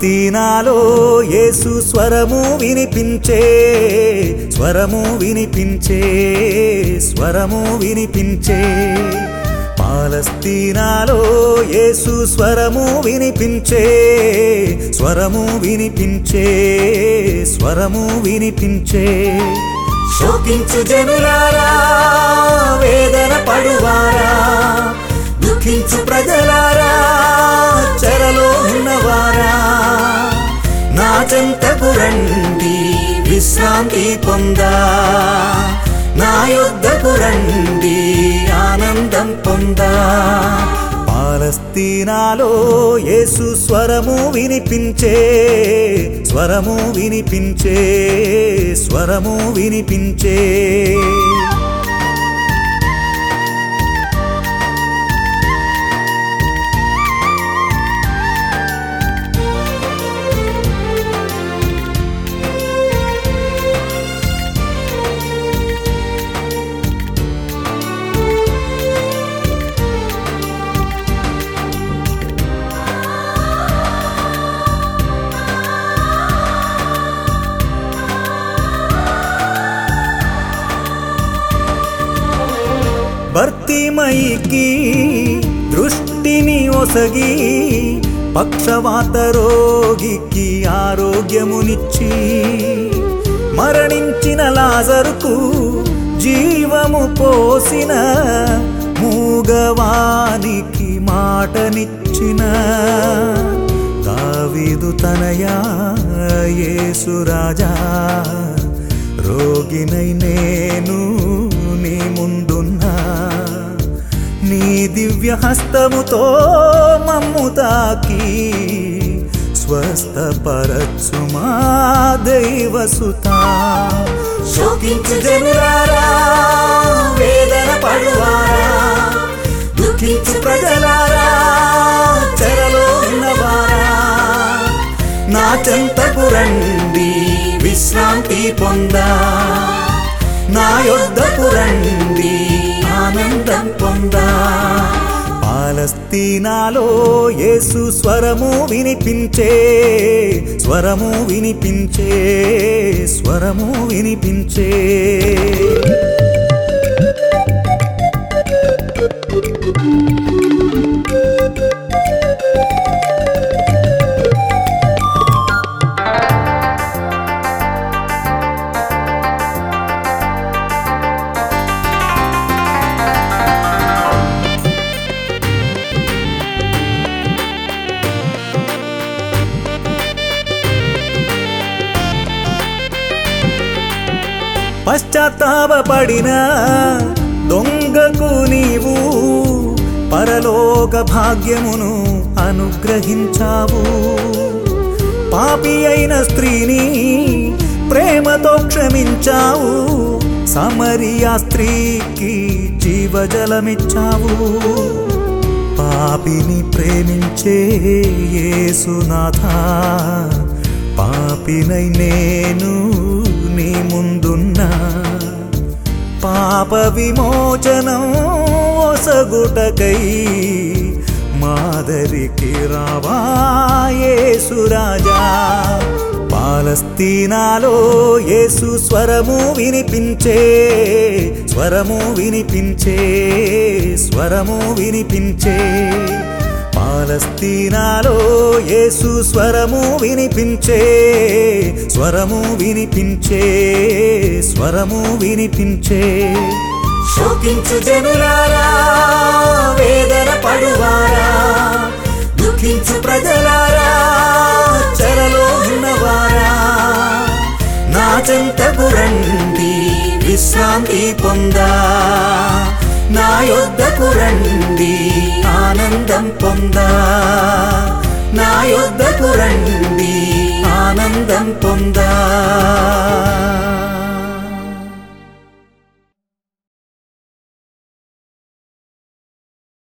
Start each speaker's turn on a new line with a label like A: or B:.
A: పాలస్తీనాలో యేసు స్వరము వినిపించే స్వరము వినిపించే స్వరము వినిపించే పాలస్తీనాలో యేసు స్వరము వినిపించే స్వరము వినిపించే స్వరము వినిపించే శోకించు జనులారా వేదన పడువారా దుఃఖించు ప్రజలారా చెరలో ఉన్నవారా నా చెంతకు రండి విశ్రాంతి పొందా నా యొద్దకు రండి ఆనందం పొందా పాలస్తీనాలో యేసు స్వరము వినిపించే స్వరము వినిపించే స్వరము వినిపించే భర్తిమైకి దృష్టిని ఒసగి పక్షవాత రోగికి ఆరోగ్యమునిచ్చి మరణించిన లాజరుకు జీవము పోసిన మూగవానికి మాటనిచ్చిన దావీదు తనయా యేసురాజా రోగినై నేను నీ ముందున్నా నీ దివ్య హస్తముతో మమ్ము తాకి స్వస్థపరచు మా దైవసుత శోకించు జనులారా వేదన పడువారా దుఃఖించు ప్రజలారా చెరలో ఉన్నవారా నా చెంతకు రండి విశ్రాంతి పొందా నా యొద్దకు రండి ఆనందం పొందా పాలస్తీనాలో యేసు స్వరము వినిపించే స్వరము వినిపించే స్వరము వినిపించే పశ్చాత్తాపడిన దొంగకు నీవు పరలోక భాగ్యమును అనుగ్రహించావు పాపి అయిన స్త్రీని ప్రేమతో క్షమించావు సమరియా స్త్రీకి జీవజలమిచ్చావు పాపిని ప్రేమించే యేసునాథ పాపినై నేను నీ ముందున్నా పాప విమోచనం ఒసగుటకై మాదరికి రావా యేసురాజా పాలస్తీనాలో యేసు స్వరము వినిపించే స్వరము వినిపించే స్వరము వినిపించే పాలస్తీనాలో యేసు స్వరము వినిపించే స్వరము వినిపించే స్వరము వినిపించే శోకించు జనులారా వేదన పడువారా దుఃఖించు ప్రజలారా చెరలో ఉన్నవారా నా చెంతకు రండి విశ్రాంతి పొందా నా యొద్దకు రండి ఆనందం పొందా నా యొద్దకు రండి ఆనందం పొందా